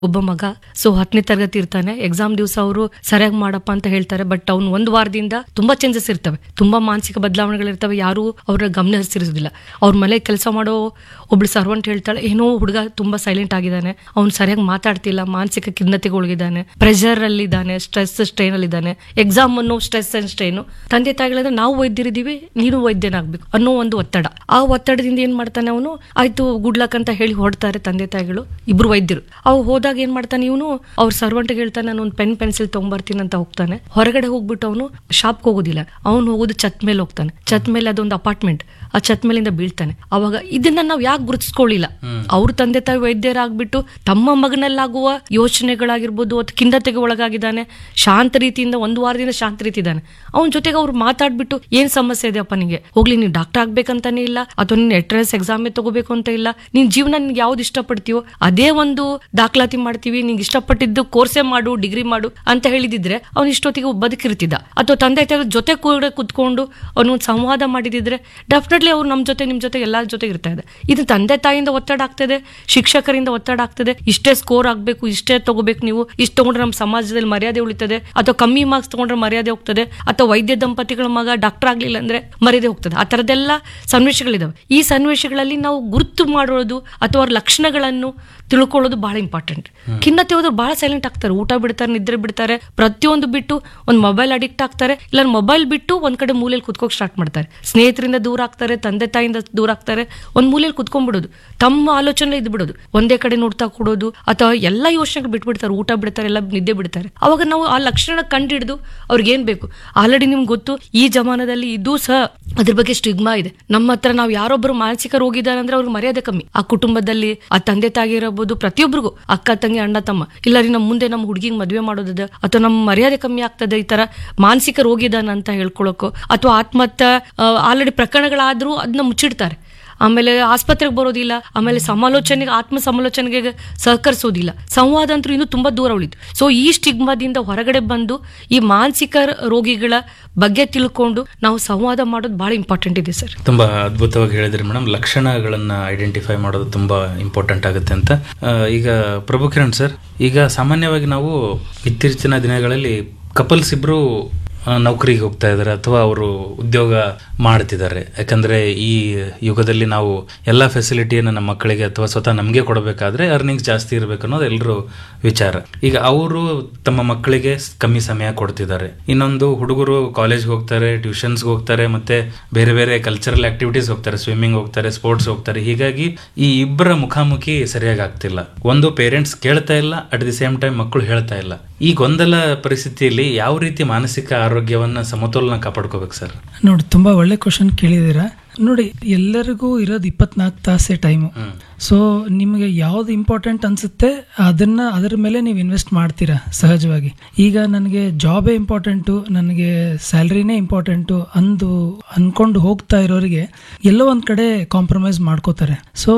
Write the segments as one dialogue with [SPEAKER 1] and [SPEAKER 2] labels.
[SPEAKER 1] ಒಬ್ಬ ಮಗ ಸೊ ಹತ್ತನೇ ತರಗತಿ ಇರ್ತಾನೆ ಎಕ್ಸಾಮ್ ದಿವಸ ಅವರು ಸರಿಯಾಗಿ ಮಾಡಪ್ಪ ಅಂತ ಹೇಳ್ತಾರೆ ಬಟ್ ಅವ್ನು ಒಂದು ವಾರದಿಂದ ತುಂಬಾ ಚೇಂಜಸ್ ಇರ್ತವೆ ತುಂಬಾ ಮಾನಸಿಕ ಬದಲಾವಣೆಗಳಿರ್ತವೆ ಯಾರು ಅವ್ರ ಗಮನ ಹರಿಸಿರೋದಿಲ್ಲ ಅವ್ರ ಮನೆ ಕೆಲಸ ಮಾಡೋ ಒಬ್ಳು ಸರ್ವಂಟ್ ಹೇಳ್ತಾಳೆ ಏನೋ ಹುಡುಗ ತುಂಬಾ ಸೈಲೆಂಟ್ ಆಗಿದ್ದಾನೆ ಅವ್ನು ಸರಿಯಾಗಿ ಮಾತಾಡ್ತಿಲ್ಲ ಮಾನಸಿಕ ಖಿನ್ನತೆಗೊಳಗಿದ್ದಾನೆ ಪ್ರೆಷರ್ ಅಲ್ಲಿ ಇದ್ದಾನೆ ಸ್ಟ್ರೆಸ್ ಸ್ಟ್ರೈನ್ ಅಲ್ಲಿ ಇದ್ದಾನೆ ಎಕ್ಸಾಮ್ ಅನ್ನೋ ಸ್ಟ್ರೆಸ್ ಅಂಡ್ ಸ್ಟ್ರೈನು ತಂದೆ ತಾಯಿಗಳಂದ್ರೆ ನಾವು ವೈದ್ಯರಿದ್ದೀವಿ ನೀನು ವೈದ್ಯನಾಗ್ಬೇಕು ಅನ್ನೋ ಒಂದು ಒತ್ತಡ ಆ ಒತ್ತಡದಿಂದ ಏನ್ ಮಾಡ್ತಾನೆ ಅವನು ಆಯ್ತು ಗುಡ್ ಲಕ್ ಅಂತ ಹೇಳಿ ಹೊಡ್ತಾರೆ ತಂದೆ ತಾಯಿಗಳು ಇಬ್ರು ವೈದ್ಯರು ಅವ್ ಹೋದಾಗ ಏನ್ ಮಾಡ್ತಾನೆ ಇವನು ಅವ್ರ ಸರ್ವಂಟ್ಗೆ ಹೇಳ್ತಾನೆ ನಾನು ಒಂದು ಪೆನ್ ಪೆನ್ಸಿಲ್ ತಗೊಂಬರ್ತೀನಿ ಅಂತ ಹೋಗ್ತಾನೆ ಹೊರಗಡೆ ಹೋಗ್ಬಿಟ್ಟು ಅವನು ಶಾಪ್ಗೆ ಹೋಗೋದಿಲ್ಲ ಅವ್ನು ಹೋಗೋದು ಛತ್ ಮೇಲೆ ಹೋಗ್ತಾನೆ ಛತ್ ಮೇಲೆ ಅದೊಂದು ಅಪಾರ್ಟ್ಮೆಂಟ್ ಆ ಛತ್ ಮೇಲಿಂದ ಬೀಳ್ತಾನೆ ಅವಾಗ ಇದನ್ನ ನಾವು ಯಾಕೆ ಗುರುತಿಸ್ಕೊಳ್ಳಿಲ್ಲ ಅವ್ರ ತಂದೆ ತಾಯಿ ವೈದ್ಯರಾಗ್ಬಿಟ್ಟು ತಮ್ಮ ಮಗನಲ್ಲಾಗುವ ಯೋಚನೆಗಳಾಗಿರ್ಬೋದು ಅಥವಾ ಖಿನ್ನತೆಗೆ ಒಳಗಾಗಿದ್ದಾನೆ ಶಾಂತ ರೀತಿಯಿಂದ ಒಂದು ವಾರದಿಂದ ಶಾಂತ ರೀತಿ ಇದ್ದಾನೆ ಅವನ ಜೊತೆಗೆ ಅವ್ರು ಮಾತಾಡ್ಬಿಟ್ಟು ಏನ್ ಸಮಸ್ಯೆ ಇದೆ ಅಪ್ಪ ನಿಂಗೆ ಹೋಗ್ಲಿ ನೀನ್ ಡಾಕ್ಟರ್ ಆಗ್ಬೇಕಂತಾನೆ ಇಲ್ಲ ಅಥವಾ ನೀನ್ ಎಂಟ್ರೆನ್ಸ್ ಎಕ್ಸಾಮೇ ತಗೋಬೇಕು ಅಂತ ಇಲ್ಲ ನೀನ್ ಜೀವನ ನಿನ್ಗೆ ಯಾವ್ದು ಇಷ್ಟಪಡ್ತೀವೋ ಅದೇ ಒಂದು ದಾಖಲಾತಿ ಮಾಡ್ತೀವಿ ನಿಂಗೆ ಇಷ್ಟಪಟ್ಟಿದ್ದು ಕೋರ್ಸೇ ಮಾಡು ಡಿಗ್ರಿ ಮಾಡು ಅಂತ ಹೇಳಿದಿದ್ರೆ ಅವ್ನು ಇಷ್ಟೊತ್ತಿಗೆ ಬದುಕಿರ್ತಿದ್ದ ಅಥವಾ ತಂದೆ ತಾಯಿ ಜೊತೆ ಕೂಡ ಕುತ್ಕೊಂಡು ಅವನು ಸಂವಾದ ಮಾಡಿದಿದ್ರೆ ಡೆಫಿನೆಟ್ಲಿ ಅವ್ರು ನಮ್ಮ ಜೊತೆ ನಿಮ್ ಜೊತೆ ಎಲ್ಲರ ಜೊತೆ ಇರ್ತಾ ಇದೆ ಇದು ತಂದೆ ತಾಯಿಯಿಂದ ಒತ್ತಡ ಆಗ್ತದೆ ಶಿಕ್ಷಕರಿಂದ ಒತ್ತಡ ಆಗ್ತದೆ ಇಷ್ಟೇ ಸ್ಕೋರ್ ಆಗ್ಬೇಕು ಇಷ್ಟೇ ತಗೋಬೇಕು ನೀವು ಇಷ್ಟು ತಗೊಂಡ್ರೆ ನಮ್ಮ ಸಮಾಜದಲ್ಲಿ ಮರ್ಯಾದೆ ಉಳಿತದೆ ಅಥವಾ ಕಮ್ಮಿ ಮಾರ್ಕ್ಸ್ ತಗೊಂಡ್ರೆ ಮರ್ಯಾದೆ ಹೋಗ್ತದೆ ಅಥವಾ ವೈದ್ಯ ದಂಪತಿಗಳ ಮಗ ಡಾಕ್ಟರ್ ಆಗ್ಲಿಲ್ಲ ಅಂದ್ರೆ ಮರ್ಯಾದೆ ಹೋಗ್ತದೆ ಆ ತರದೆಲ್ಲ ಸನ್ನಿವೇಶಗಳಿದಾವೆ ಈ ಸನ್ನಿವೇಶಗಳಲ್ಲಿ ನಾವು ಗುರುತು ಮಾಡೋದು ಅಥವಾ ಅವ್ರ ಲಕ್ಷಣಗಳನ್ನು ತಿಳ್ಕೊಳ್ಳೋದು ಬಹಳ ಇಂಪಾರ್ಟೆಂಟ್ ಖಿನ್ನತೆ ಹೋದ್ರೆ ಬಹಳ ಸೈಲೆಂಟ್ ಆಗ್ತಾರೆ ಊಟ ಬಿಡ್ತಾರೆ ನಿದ್ರೆ ಬಿಡ್ತಾರೆ ಪ್ರತಿಯೊಂದು ಬಿಟ್ಟು ಒಂದು ಮೊಬೈಲ್ ಅಡಿಕ್ಟ್ ಆಗ್ತಾರೆ ಇಲ್ಲ ಮೊಬೈಲ್ ಬಿಟ್ಟು ಒಂದ್ ಕಡೆ ಮೂಲೆಯಲ್ಲಿ ಕುತ್ಕೋಕ್ ಸ್ಟಾರ್ಟ್ ಮಾಡ್ತಾರೆ ಸ್ನೇಹಿತರಿಂದ ದೂರ ಆಗ್ತಾರೆ ತಂದೆ ತಾಯಿಯಿಂದ ದೂರ ಆಗ್ತಾರೆ ಒಂದ್ ಮೂಲೆಯಲ್ಲಿ ಕುತ್ಕೊಂಡ್ಬಿಡೋದು ತಮ್ಮ ಆಲೋಚನೆ ಇದ್ ಬಿಡೋದು ಒಂದೇ ಕಡೆ ನೋಡ್ತಾ ಕೊಡೋದು ಅಥವಾ ಎಲ್ಲ ಯೋಚನೆಗಳು ಬಿಟ್ಬಿಡ್ತಾರೆ ಊಟ ಬಿಡ್ತಾರೆ ಎಲ್ಲ ನಿದ್ದೆ ಬಿಡ್ತಾರೆ ಅವಾಗ ನಾವು ಆ ಲಕ್ಷಣ ಕಂಡಿಡಿದು ಅವ್ರಿಗೆ ಏನ್ ಬೇಕು ಆಲ್ರೆಡಿ ನಿಮ್ಗೆ ಗೊತ್ತು ಈ ಜಮಾನದಲ್ಲಿ ಇದು ಸಹ ಅದ್ರ ಬಗ್ಗೆ ಸ್ಟಿಗ್ಮಾ ಇದೆ ನಮ್ಮ ಹತ್ರ ನಾವು ಯಾರೊಬ್ಬರು ಮಾನಸಿಕ ರೋಗಿ ಇದ್ದಾರೆ ಅಂದ್ರೆ ಅವ್ರಿಗೆ ಮರ್ಯಾದೆ ಕಮ್ಮಿ ಆ ಕುಟುಂಬದಲ್ಲಿ ಆ ತಂದೆ ತಾಯಿ ಇರಬಹುದು ಪ್ರತಿಯೊಬ್ಬರಿಗೂ ಅಕ್ಕ ತಂಗಿ ಅಣ್ಣ ತಮ್ಮ ಇಲ್ಲ ರೀ ನಮ್ಮ ಮುಂದೆ ನಮ್ಮ ಹುಡುಗಿಗೆ ಮದುವೆ ಮಾಡೋದಿದೆ ಅಥವಾ ನಮ್ಮ ಮರ್ಯಾದೆ ಕಮ್ಮಿ ಆಗ್ತದೆ ಈ ತರ ಮಾನಸಿಕ ರೋಗಿ ಇದಾನ ಅಂತ ಹೇಳ್ಕೊಳಕ್ಕೋ ಅಥವಾ ಆತ್ಮಹತ್ಯೆ ಆಲ್ರೆಡಿ ಪ್ರಕರಣಗಳಾದ್ರೂ ಅದನ್ನ ಮುಚ್ಚಿಡ್ತಾರೆ ಆಮೇಲೆ ಆಸ್ಪತ್ರೆಗೆ ಬರೋದಿಲ್ಲ ಆಮೇಲೆ ಸಮಾಲೋಚನೆಗೆ ಆತ್ಮ ಸಮಾಲೋಚನೆಗೆ ಸಹಕರಿಸೋದಿಲ್ಲ ಸಂವಾದ ಅಂತೂ ಇನ್ನೂ ತುಂಬಾ ದೂರ ಉಳಿತು ಸೊ ಈ ಸ್ಟಿಗ್ಮಾದಿಂದ ಹೊರಗಡೆ ಬಂದು ಈ ಮಾನಸಿಕ ರೋಗಿಗಳ ಬಗ್ಗೆ ತಿಳ್ಕೊಂಡು ನಾವು ಸಂವಾದ ಮಾಡೋದು ಬಹಳ ಇಂಪಾರ್ಟೆಂಟ್ ಇದೆ ಸರ್
[SPEAKER 2] ತುಂಬಾ ಅದ್ಭುತವಾಗಿ ಹೇಳಿದ್ರಿ ಮೇಡಮ್ ಲಕ್ಷಣಗಳನ್ನ ಐಡೆಂಟಿಫೈ ಮಾಡೋದು ತುಂಬಾ ಇಂಪಾರ್ಟೆಂಟ್ ಆಗುತ್ತೆ ಅಂತ ಆ, ಈಗ ಪ್ರಭು ಕಿರಣ್ ಸರ್ ಈಗ ಸಾಮಾನ್ಯವಾಗಿ ನಾವು ಇತ್ತೀಚಿನ ದಿನಗಳಲ್ಲಿ ಕಪಲ್ಸ್ ಇಬ್ರು ಆ, ನೌಕರಿಗೆ ಹೋಗ್ತಾ ಇದ್ದಾರೆ ಅಥವಾ ಅವರು ಉದ್ಯೋಗ ಮಾಡ್ತಿದ್ದಾರೆ ಯಾಕಂದ್ರೆ ಈ ಯುಗದಲ್ಲಿ ನಾವು ಎಲ್ಲ ಫೆಸಿಲಿಟಿಯನ್ನು ನಮ್ಮ ಮಕ್ಕಳಿಗೆ ಅಥವಾ ಸ್ವತಃ ನಮಗೆ ಕೊಡಬೇಕಾದ್ರೆ ಅರ್ನಿಂಗ್ಸ್ ಜಾಸ್ತಿ ಇರಬೇಕು ಅನ್ನೋದು ಎಲ್ಲರೂ ವಿಚಾರ ಈಗ ಅವರು ತಮ್ಮ ಮಕ್ಕಳಿಗೆ ಸ್- ಕಮ್ಮಿ ಸಮಯ ಕೊಡ್ತಿದ್ದಾರೆ ಇನ್ನೊಂದು ಹುಡುಗರು ಕಾಲೇಜ್ಗೆ ಹೋಗ್ತಾರೆ ಟ್ಯೂಷನ್ಸ್ಗೆ ಹೋಗ್ತಾರೆ ಮತ್ತೆ ಬೇರೆ ಬೇರೆ ಕಲ್ಚರಲ್ ಆಕ್ಟಿವಿಟೀಸ್ ಹೋಗ್ತಾರೆ ಸ್ವಿಮ್ಮಿಂಗ್ ಹೋಗ್ತಾರೆ ಸ್ಪೋರ್ಟ್ಸ್ ಹೋಗ್ತಾರೆ ಹೀಗಾಗಿ ಈ ಇಬ್ಬರ ಮುಖಾಮುಖಿ ಸರಿಯಾಗಿ ಆಗ್ತಿಲ್ಲ ಒಂದು ಪೇರೆಂಟ್ಸ್ ಕೇಳ್ತಾ ಇಲ್ಲ ಅಟ್ ದಿ ಸೇಮ್ ಟೈಮ್ ಮಕ್ಕಳು ಹೇಳ್ತಾ ಇಲ್ಲ ಈ ಗೊಂದಲ ಪರಿಸ್ಥಿತಿಯಲ್ಲಿ ಯಾವ ರೀತಿ ಮಾನಸಿಕ ಆರೋಗ್ಯವನ್ನ ಸಮತೋಲನ ಕಾಪಾಡ್ಕೋಬೇಕು ಸರ್
[SPEAKER 3] ನೋಡಿ ತುಂಬಾ ಒಳ್ಳೆ ಕ್ವಶನ್ ಕೇಳಿದ್ದೀರಾ ನೋಡಿ ಎಲ್ಲರಿಗೂ ಇರೋದು ಇಪ್ಪತ್ನಾಲ್ಕು ತಾಸೆ ಟೈಮು ಸೊ ನಿಮಗೆ ಯಾವ್ದು ಇಂಪಾರ್ಟೆಂಟ್ ಅನ್ಸುತ್ತೆ ಅದನ್ನ ಅದರ ಮೇಲೆ ನೀವು ಇನ್ವೆಸ್ಟ್ ಮಾಡ್ತೀರಾ ಸಹಜವಾಗಿ ಈಗ ನನಗೆ ಜಾಬೇ ಇಂಪಾರ್ಟೆಂಟು ನನಗೆ ಸ್ಯಾಲ್ರಿನೇ ಇಂಪಾರ್ಟೆಂಟು ಅಂದು ಅನ್ಕೊಂಡು ಹೋಗ್ತಾ ಇರೋರಿಗೆ ಎಲ್ಲೋ ಒಂದ್ ಕಡೆ ಕಾಂಪ್ರಮೈಸ್ ಮಾಡ್ಕೋತಾರೆ ಸೊ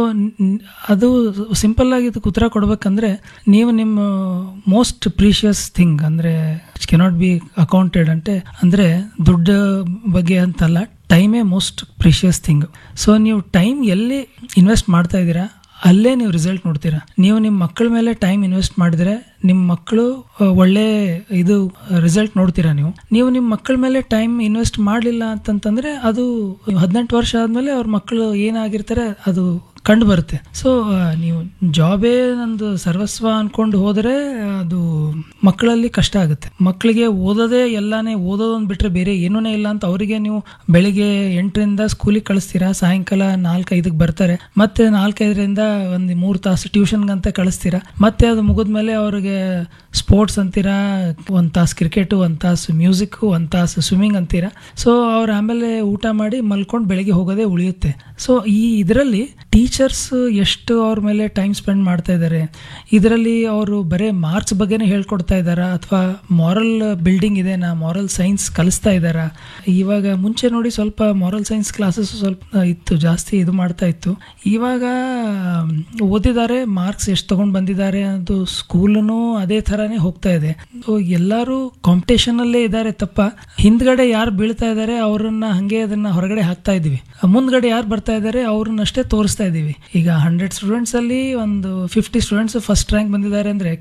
[SPEAKER 3] ಅದು ಸಿಂಪಲ್ ಆಗಿ ಇದಕ್ಕೆ ಉತ್ತರ ಕೊಡ್ಬೇಕಂದ್ರೆ ನೀವು ನಿಮ್ಮ ಮೋಸ್ಟ್ ಪ್ರೀಶಿಯಸ್ ಥಿಂಗ್ ಅಂದ್ರೆ ಕೆನಾಟ್ ಬಿ ಅಕೌಂಟೆಡ್ అంటే ಅಂದ್ರೆ ದುಡ್ಡು ಬಗ್ಗೆ ಅಂತಲ್ಲ ಟೈಮೇ ಮೋಸ್ಟ್ ಪ್ರಿಷಿಯಸ್ ಥಿಂಗ್ ಸೊ ನೀವು ಟೈಮ್ ಎಲ್ಲಿ ಇನ್ವೆಸ್ಟ್ ಮಾಡ್ತಾ ಇದ್ದೀರಾ ಅಲ್ಲೇ ನೀವು ರಿಸಲ್ಟ್ ನೋಡ್ತೀರಾ ನೀವು ನಿಮ್ಮ ಮಕ್ಕಳ ಮೇಲೆ ಟೈಮ್ ಇನ್ವೆಸ್ಟ್ ಮಾಡಿದ್ರೆ ನಿಮ್ಮ ಮಕ್ಕಳು ಆ, ಒಳ್ಳೆ ಇದು ರಿಸಲ್ಟ್ ನೋಡ್ತೀರಾ ನೀವು ನೀವು ನಿಮ್ಮ ಮಕ್ಕಳ ಮೇಲೆ ಟೈಮ್ ಇನ್ವೆಸ್ಟ್ ಮಾಡಲಿಲ್ಲ ಅಂತಂತಂದ್ರೆ ಅದು ಹದಿನೆಂಟು ವರ್ಷ ಆದ್ಮೇಲೆ ಅವ್ರ ಮಕ್ಕಳು ಏನಾಗಿರ್ತಾರೆ ಅದು ಕಂಡು ಬರುತ್ತೆ ಸೊ ನೀವು ಜಾಬೇ ನಂದು ಸರ್ವಸ್ವ ಅನ್ಕೊಂಡು ಹೋದರೆ ಅದು ಮಕ್ಕಳಲ್ಲಿ ಕಷ್ಟ ಆಗುತ್ತೆ ಮಕ್ಕಳಿಗೆ ಓದೋದೇ ಎಲ್ಲಾನೇ ಓದೋದೊಂದು ಬಿಟ್ರೆ ಬೇರೆ ಏನೂ ಇಲ್ಲ ಅಂತ ಅವರಿಗೆ ನೀವು ಬೆಳಿಗ್ಗೆ ಎಂಟರಿಂದ ಸ್ಕೂಲಿಗೆ ಕಳಿಸ್ತೀರಾ ಸಾಯಂಕಾಲ ನಾಲ್ಕೈದಕ್ಕೆ ಬರ್ತಾರೆ ಮತ್ತೆ ನಾಲ್ಕೈದರಿಂದ ಒಂದು ಮೂರು ತಾಸು ಟ್ಯೂಷನ್ಗಂತ ಕಳಿಸ್ತೀರಾ ಮತ್ತೆ ಅದು ಮುಗಿದ್ಮೇಲೆ ಅವ್ರಿಗೆ ಸ್ಪೋರ್ಟ್ಸ್ ಅಂತೀರಾ ಒಂದು ತಾಸು ಕ್ರಿಕೆಟು ಒಂದು ತಾಸು ಮ್ಯೂಸಿಕ್ ಒಂದು ತಾಸು ಸ್ವಿಮ್ಮಿಂಗ್ ಅಂತೀರಾ ಸೊ ಅವ್ರು ಆಮೇಲೆ ಊಟ ಮಾಡಿ ಮಲ್ಕೊಂಡು ಬೆಳಿಗ್ಗೆ ಹೋಗೋದೇ ಉಳಿಯುತ್ತೆ ಸೊ ಈ ಇದರಲ್ಲಿ ಟೀಚರ್ಸ್ ಎಷ್ಟು ಅವ್ರ ಮೇಲೆ ಟೈಮ್ ಸ್ಪೆಂಡ್ ಮಾಡ್ತಾ ಇದ್ದಾರೆ ಇದರಲ್ಲಿ ಅವರು ಬರೇ ಮಾರ್ಕ್ಸ್ ಬಗ್ಗೆನೇ ಹೇಳ್ಕೊಡ್ತಾ ಇದ್ದಾರಾ ಅಥವಾ ಮಾರಲ್ ಬಿಲ್ಡಿಂಗ್ ಇದೆನಾ ಮಾರಲ್ ಸೈನ್ಸ್ ಕಲಿಸ್ತಾ ಇದ್ದಾರಾ ಇವಾಗ ಮುಂಚೆ ನೋಡಿ ಸ್ವಲ್ಪ ಮಾರಲ್ ಸೈನ್ಸ್ ಕ್ಲಾಸಸ್ ಸ್ವಲ್ಪ ಇತ್ತು ಜಾಸ್ತಿ ಇದು ಮಾಡ್ತಾ ಇತ್ತು ಇವಾಗ ಮ್, ಓದಿದ್ದಾರೆ ಮಾರ್ಕ್ಸ್ ಎಷ್ಟು ತಗೊಂಡ್ ಬಂದಿದ್ದಾರೆ ಅದು ಸ್ಕೂಲನು ಅದೇ ಥರನೇ ಹೋಗ್ತಾ ಇದೆ ಸೊ ಎಲ್ಲರೂ ಕಾಂಪಿಟೇಷನ್ ಅಲ್ಲೇ ಇದ್ದಾರೆ ತಪ್ಪ ಹಿಂದ್ಗಡೆ ಯಾರು ಬೀಳ್ತಾ ಇದ್ದಾರೆ ಅವರನ್ನ ಹಂಗೆ ಅದನ್ನ ಹೊರಗಡೆ ಹಾಕ್ತಾ ಇದೀವಿ ಮುಂದ್ಗಡೆ ಯಾರು ಬರ್ತಾ ಇದ್ದಾರೆ ಅವ್ರನ್ನಷ್ಟೇ ತೋರಿಸ್ತಾ ಇದೀವಿ ಮಾಡಿದೀವಿ ಈಗ ಹಂಡ್ರೆಡ್ ಸ್ಟೂಡೆಂಟ್ಸ್ ಅಲ್ಲಿ ಒಂದು ಫಿಫ್ಟಿ ಸ್ಟೂಡೆಂಟ್ಸ್ ಫಸ್ಟ್ ರ್ಯಾಂಕ್ ಬಂದಿದ್ದಾರೆ ಅಂದ್ರೆ